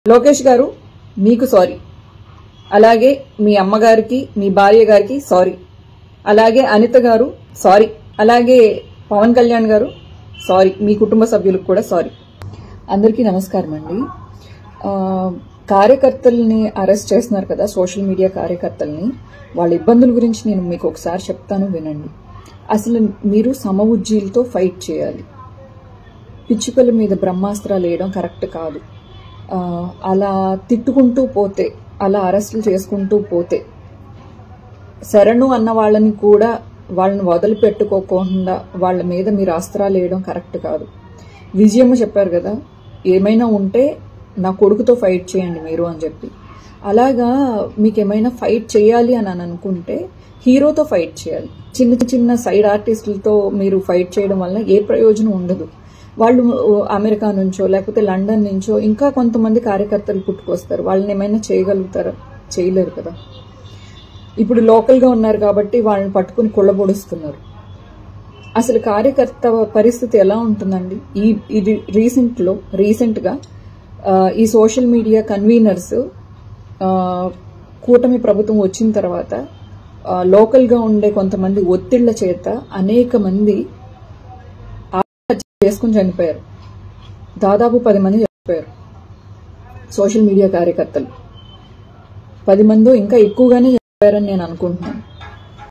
లోకేష్ గారు మీకు సారీ అలాగే మీ అమ్మగారికి మీ భార్య గారికి సారీ అలాగే అనిత గారు సారీ అలాగే పవన్ కళ్యాణ్ గారు సారీ మీ కుటుంబ సభ్యులకు కూడా సారీ అందరికీ నమస్కారం అండి ఆ, కార్యకర్తల్ని అరెస్ట్ చేస్తున్నారు కదా సోషల్ మీడియా కార్యకర్తల్ని వాళ్ళ ఇబ్బందుల గురించి నేను మీకు ఒకసారి చెప్తాను వినండి అసలు మీరు సమవుజ్జీలతో ఫైట్ చేయాలి పిచ్చుకల మీద బ్రహ్మాస్త్రాలు వేయడం కరెక్ట్ కాదు ఆ, అలా తిట్టుకుంటూ పోతే అలా అరెస్టులు చేసుకుంటూ పోతే శరణు అన్న వాళ్ళని కూడా వాళ్ళని వదిలిపెట్టుకోకుండా వాళ్ళ మీద మీరు అస్త్రాలు వేయడం కరెక్ట్ కాదు విజయమ్మ చెప్పారు కదా ఏమైనా ఉంటే నా కొడుకుతో ఫైట్ చేయండి మీరు అని చెప్పి అలాగా మీకు ఏమైనా ఫైట్ చేయాలి అని అని అనుకుంటే హీరోతో ఫైట్ చేయాలి చిన్న చిన్న సైడ్ ఆర్టిస్టులతో మీరు ఫైట్ చేయడం వల్ల ఏ ప్రయోజనం ఉండదు వాళ్ళు అమెరికా నుంచో లేకపోతే లండన్ నుంచో ఇంకా కొంతమంది కార్యకర్తలు పుట్టుకొస్తారు వాళ్ళని ఏమైనా చేయగలుగుతారా చేయలేరు కదా ఇప్పుడు లోకల్గా ఉన్నారు కాబట్టి వాళ్ళని పట్టుకుని కుళ్ళబొడుస్తున్నారు అసలు కార్యకర్త పరిస్థితి ఎలా ఉంటుందండి ఈ ఇది రీసెంట్లో రీసెంట్గా ఆ, ఈ సోషల్ మీడియా కన్వీనర్స్ ఆ, కూటమి ప్రభుత్వం వచ్చిన తర్వాత ఆ, లోకల్గా ఉండే కొంతమంది ఒత్తిళ్ల చేత అనేక మంది ఆత్మహత్య చేసుకుని చనిపోయారు దాదాపు పది మంది చనిపోయారు సోషల్ మీడియా కార్యకర్తలు పది మందో ఇంకా ఎక్కువగానే చనిపోయారని నేను అనుకుంటున్నాను